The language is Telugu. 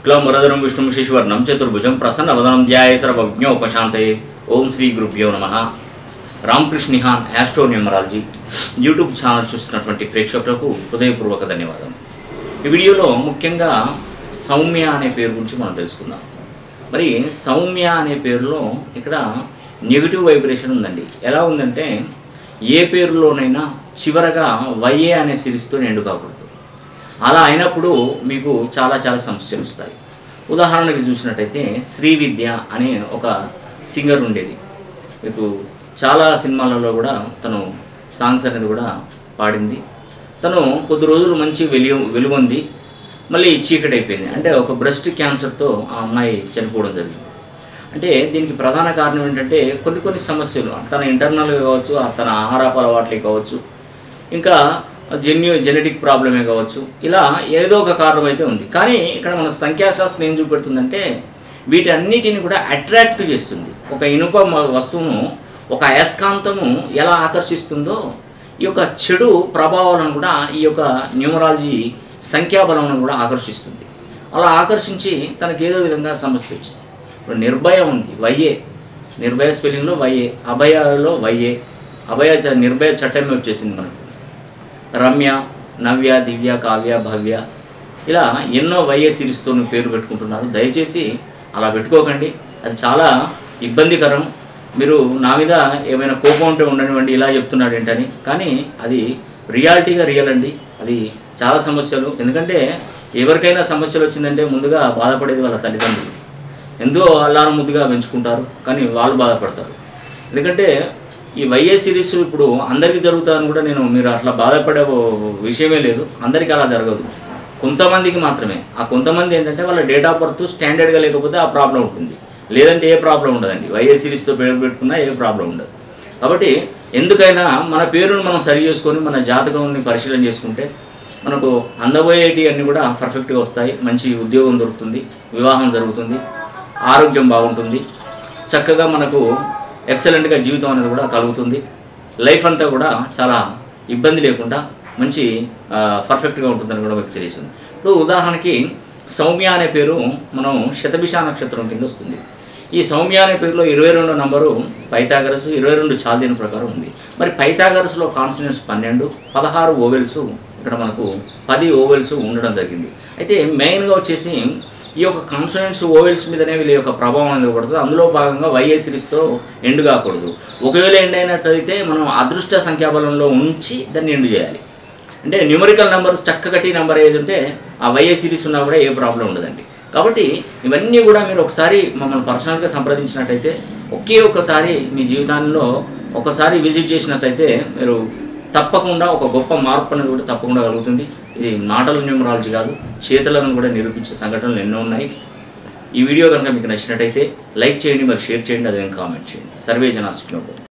శుక్లాంబరధరం విష్ణుం శశివర్ణం చతుర్భుజం ప్రసన్నవదనం ధ్యాయ సర్వజ్ఞోపశాంతయే ఓం శ్రీ గురుభ్యో నమ రామకృష్ణ నిహాన్ యాస్ట్రో న్యూమరాలజీ యూట్యూబ్ ఛానల్ చూస్తున్నటువంటి ప్రేక్షకులకు హృదయపూర్వక ధన్యవాదాలు ఈ వీడియోలో ముఖ్యంగా సౌమ్య అనే పేరు గురించి మనం తెలుసుకుందాం మరి సౌమ్య అనే పేరులో ఇక్కడ నెగిటివ్ వైబ్రేషన్ ఉందండి ఎలా ఉందంటే ఏ పేరులోనైనా చివరగా వైఏ అనే సిరీస్తో నిండు కాకూడదు అలా అయినప్పుడు మీకు చాలా చాలా సమస్యలు వస్తాయి ఉదాహరణకి చూసినట్టయితే శ్రీ విద్య అనే ఒక సింగర్ ఉండేది మీకు చాలా సినిమాలలో కూడా తను సాంగ్స్ అనేది కూడా పాడింది తను కొద్ది రోజులు మంచి వెలుగు వెలుగొంది మళ్ళీ చీకటి అయిపోయింది అంటే ఒక బ్రెస్ట్ క్యాన్సర్తో ఆ అమ్మాయి చనిపోవడం జరిగింది అంటే దీనికి ప్రధాన కారణం ఏంటంటే కొన్ని కొన్ని సమస్యలు తన ఇంటర్నల్గా కావచ్చు తన ఆహారపు అలవాట్లే కావచ్చు ఇంకా జెన్యు జెనెటిక్ ప్రాబ్లమే కావచ్చు ఇలా ఏదో ఒక కారణం అయితే ఉంది కానీ ఇక్కడ మనకు సంఖ్యాశాస్త్రం ఏం చూపెడుతుందంటే వీటన్నిటిని కూడా అట్రాక్ట్ చేస్తుంది ఒక ఇనుప మ- వస్తువును ఒక అయస్కాంతము ఎలా ఆకర్షిస్తుందో ఈ యొక్క చెడు ప్రభావాలను కూడా ఈ యొక్క న్యూమరాలజీ సంఖ్యాబలం కూడా ఆకర్షిస్తుంది అలా ఆకర్షించి తనకి ఏదో విధంగా సమస్య వచ్చేసి ఇప్పుడు నిర్భయ ఉంది వైఏ నిర్భయ స్పెల్లింగ్లో వైఏ అభయలో వైఏ అభయ చ- నిర్భయ చట్టమే వచ్చేసింది మనకు రమ్య నవ్య దివ్య కావ్య భవ్య ఇలా ఎన్నో వైఏ సిరీస్తో పేరు పెట్టుకుంటున్నారు దయచేసి అలా పెట్టుకోకండి అది చాలా ఇబ్బందికరం మీరు నా మీద ఏమైనా కోపం ఉంటే ఉండనివ్వండి ఇలా చెప్తున్నాడు ఏంటని కానీ అది రియాలిటీగా రియల్ అండి అది చాలా సమస్యలు ఎందుకంటే ఎవరికైనా సమస్యలు వచ్చిందంటే ముందుగా బాధపడేది వాళ్ళ తల్లిదండ్రులు ఎంతో అల్లారం ముద్దుగా పెంచుకుంటారు కానీ వాళ్ళు బాధపడతారు ఎందుకంటే ఈ వైఏ సిరీస్ ఇప్పుడు అందరికీ జరుగుతుందని కూడా నేను మీరు అట్లా బాధపడే విషయమే లేదు అందరికీ అలా జరగదు కొంతమందికి మాత్రమే ఆ కొంతమంది ఏంటంటే వాళ్ళ డేట్ ఆఫ్ బర్త్ స్టాండర్డ్గా లేకపోతే ఆ ప్రాబ్లం ఉంటుంది లేదంటే ఏ ప్రాబ్లం ఉండదండి వైఏ సిరీస్తో పేరు పెట్టుకున్నా ఏ ప్రాబ్లం ఉండదు కాబట్టి ఎందుకైనా మన పేరును మనం సరి చేసుకొని మన జాతకాన్ని పరిశీలన చేసుకుంటే మనకు అందబోయేటి అన్నీ కూడా పర్ఫెక్ట్గా వస్తాయి మంచి ఉద్యోగం దొరుకుతుంది వివాహం జరుగుతుంది ఆరోగ్యం బాగుంటుంది చక్కగా మనకు ఎక్సలెంట్గా జీవితం అనేది కూడా కలుగుతుంది లైఫ్ అంతా కూడా చాలా ఇబ్బంది లేకుండా మంచి ఆ, పర్ఫెక్ట్గా ఉంటుందని కూడా మీకు తెలియజేస్తుంది ఇప్పుడు ఉదాహరణకి సౌమ్య అనే పేరు మనం శతభిష నక్షత్రం కింద వస్తుంది ఈ సౌమ్య అనే పేరులో ఇరవై రెండో నంబరు పైథాగరస్ ఇరవై రెండు చాల్దీన ప్రకారం ఉంది మరి పైథాగరస్లో కాన్స్టిట్యూన్స్ పన్నెండు పదహారు ఓవెల్స్ ఇక్కడ మనకు పది ఓవెల్స్ ఉండడం జరిగింది అయితే మెయిన్గా వచ్చేసి ఈ యొక్క కాన్సనెంట్స్ ఓవెల్స్ మీదనే వీళ్ళ యొక్క ప్రభావం అనేది పడుతుంది అందులో భాగంగా వైఏ సిరీస్తో ఎండు కాకూడదు ఒకవేళ ఎండ్ అయినట్టయితే మనం అదృష్ట సంఖ్యాబలంలో ఉంచి దాన్ని ఎండు చేయాలి అంటే న్యూమరికల్ నెంబర్ చక్కగటి నెంబర్ ఏది ఉంటే ఆ వైఏ సిరీస్ ఉన్నా కూడా ఏ ప్రాబ్లం ఉండదండి కాబట్టి ఇవన్నీ కూడా మీరు ఒకసారి మమ్మల్ని పర్సనల్గా సంప్రదించినట్టయితే ఒకే ఒక్కసారి మీ జీవితాల్లో ఒకసారి విజిట్ చేసినట్లయితే మీరు తప్పకుండా ఒక గొప్ప మార్పు అనేది కూడా తప్పకుండా కలుగుతుంది ఇది నాటల న్యూమరాలజీ కాదు చేతులను కూడా నిరూపించే సంఘటనలు ఎన్నో ఉన్నాయి ఈ వీడియో కనుక మీకు నచ్చినట్టయితే లైక్ చేయండి మరి షేర్ చేయండి అదే కామెంట్ చేయండి సర్వే జనా సుఖినోభవం